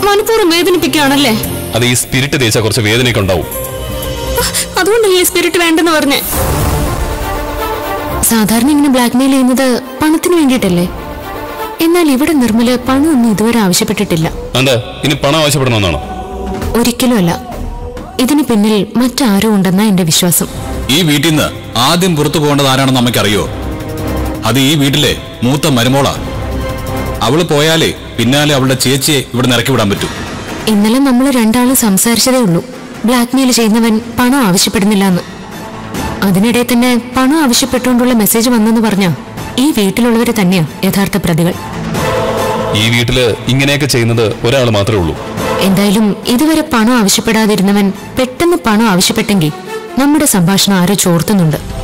മനഃപൂർവ്വം വേദനിപ്പിക്കുകയാണല്ലേ അത് ഈ സ്പിരിറ്റ് തേച്ചാൽ കുറച്ച് വേദനയൊക്കെ ഉണ്ടാവും അതുകൊണ്ടല്ലേ സ്പിരിറ്റ് വേണ്ടെന്ന് പറഞ്ഞേ സാധാരണ ഇങ്ങനെ ബ്ലാക്ക്മെയിൽ ചെയ്യുന്നത് പണത്തിന് വേണ്ടിയിട്ടല്ലേ എന്നാൽ ഇവിടെ നിർമ്മല് പണമൊന്നും ഇതുവരെ ആവശ്യപ്പെട്ടിട്ടില്ല എന്താ ഇനി പണം ആവശ്യപ്പെടണമെന്നാണോ ഒരിക്കലും അല്ല ഇതിന് പിന്നിൽ മറ്റാരോ ഉണ്ടെന്നാ എന്റെ വിശ്വാസം ഈ വീട്ടിൽ നിന്ന് ആദ്യം പുറത്തു പോകേണ്ടത് ആരാണെന്ന് അമ്മയ്ക്കറിയോ അത് ഈ വീട്ടിലെ മൂത്ത മരുമോളാ അവള് പോയാലേ പിന്നാലെ അവളുടെ ചേച്ചിയെ ഇവിടെ ഇറക്കി വിടാൻ പറ്റൂ ഇന്നലെ നമ്മൾ രണ്ടാളും സംസാരിച്ചതേ ഉള്ളൂ ബ്ലാക്ക്മെയിൽ ചെയ്യുന്നവൻ പണം ആവശ്യപ്പെടുന്നില്ല എന്ന് അതിനിടെ തന്നെ പണം ആവശ്യപ്പെട്ടുകൊണ്ടുള്ള മെസ്സേജ് വന്നെന്ന് പറഞ്ഞ ഈ വീട്ടിലുള്ളവര് തന്നെയാ യഥാർത്ഥ പ്രതികൾ ഈ വീട്ടില് ഇങ്ങനെയൊക്കെ ചെയ്യുന്നത് ഒരാൾ മാത്രമേ ഉള്ളൂ എന്തായാലും ഇതുവരെ പണം ആവശ്യപ്പെടാതിരുന്നവൻ പെട്ടെന്ന് പണം ആവശ്യപ്പെട്ടെങ്കിൽ നമ്മുടെ സംഭാഷണം ആരോ ചോർത്തുന്നുണ്ട്